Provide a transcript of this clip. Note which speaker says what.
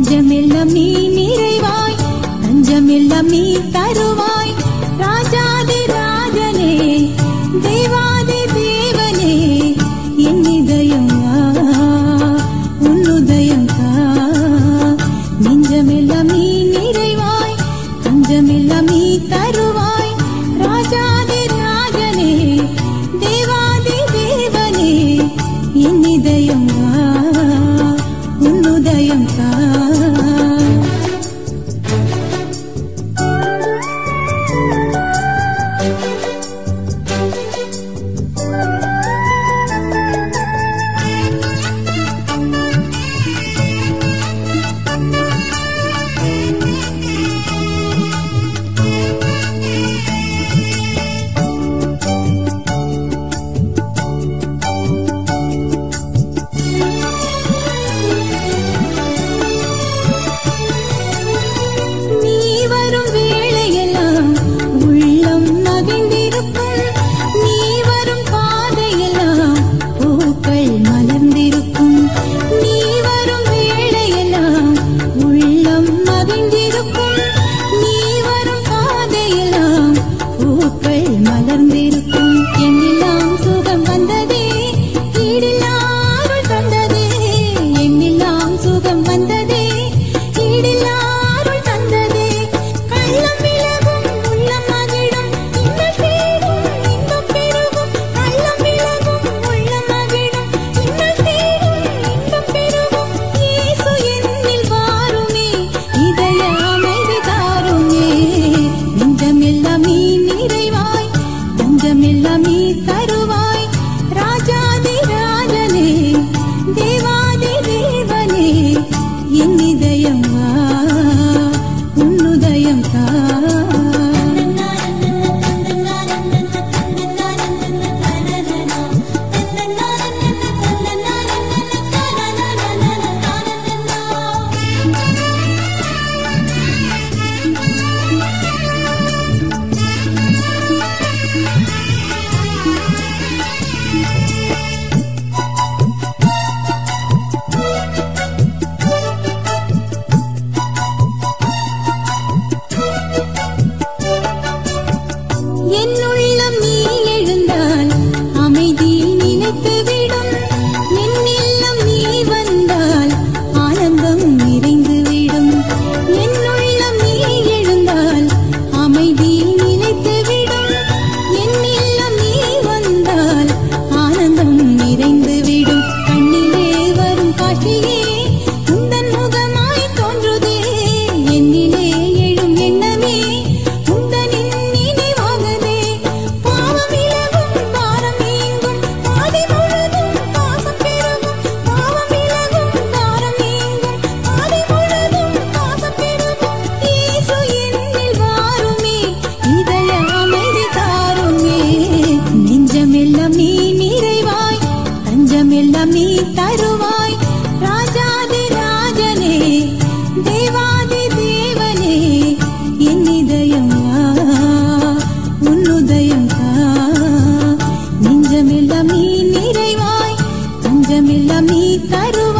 Speaker 1: நெஞ்சமெல்லாம் நீ நிறைவாய் தஞ்சமெல்லாம் நீ தருவாய் ராஜாதி ராஜனே தேவாதி தேவனே என் இதயம் வா, உன் உதயம் தா நெஞ்சமெல்லாம் நீ நிறைவாய் தஞ்சமெல்லாம் நீ தருவாய் ராஜாதி ராஜனே தேவாதி தேவனே என் இதயம் வா, உன் உதயம் தா நீ வரும் வேளையெல்லாம் உள்ளம் மகிழ்ந்திருக்கும் நீ வரும் பாதையெல்லாம் பூக்கள் மலர்ந்திருக்கும் நீ வரும் வேளையெல்லாம் உள்ளம் மகிழ்ந்திருக்கும் நீ வரும் பாதையெல்லாம் பூக்கள் மலர்ந்திருக்கும் என்னெல்லாம் சுகம் வந்ததே ஈடில்லாமல் தந்ததே என்னெல்லாம் சுகம் வந்ததே ஈடில்லாமல் தந்ததே கள்ளம் விலகும் உள்ளம் மகிழும் இன்னல் தேடும் இன்பம் பெருகும் கள்ளம் விலகும் உள்ளம் மகிழும் இன்னல் தேடும் இன்பம் பெருகும் இயேசு என்னில் வாருமே இதய அமைதி தாருமே நெஞ்சமெல்லாம் நீ நிறைவாய் தஞ்சமெல்லாம் நீ தருவாய் ராஜாதி ராஜனே தேவாதி தேவனே என் இதயம் வா உன் உதயம் தா என் உள்ளம் நீ எழுந்தால் அமைதியில் நினைத்து விடும் என் இல்லம் நீ வந்தால் ஆனந்தம் நிறைந்து விடும் என் உள்ளம் நீ எழுந்தால் அமைதியில் நினைத்து விடும் என் இல்லம் நீ வந்தால் ஆனந்தம் நிறைந்து விடும் கண்ணிலே வரும் காட்சியே உந்தன் முகமாய் தோன்றுதே என்னிலே எழும் எண்ணமே உந்தனின் நினைவாகுதே பாவம் விலகும் பாரம் நீங்கும் பாதி முழுதும் பாசம் பெருகும் பாவம் விலகும் பாரம் நீங்கும் பாதி முழுதும் பாசம் பெருகும் இயேசு என்னில் வாருமே இதய அமைதி தாருமே நெஞ்சமெல்லாம் நீ நிறைவாய் தஞ்சமெல்லாம் நீ தருவாய் ராஜாதி ராஜனே தேவாதி தேவனே என் இதயம் வா உன் உதயம் தா நெஞ்சமெல்லாம் நீ நிறைவாய் தஞ்சமெல்லாம் நீ தருவாய்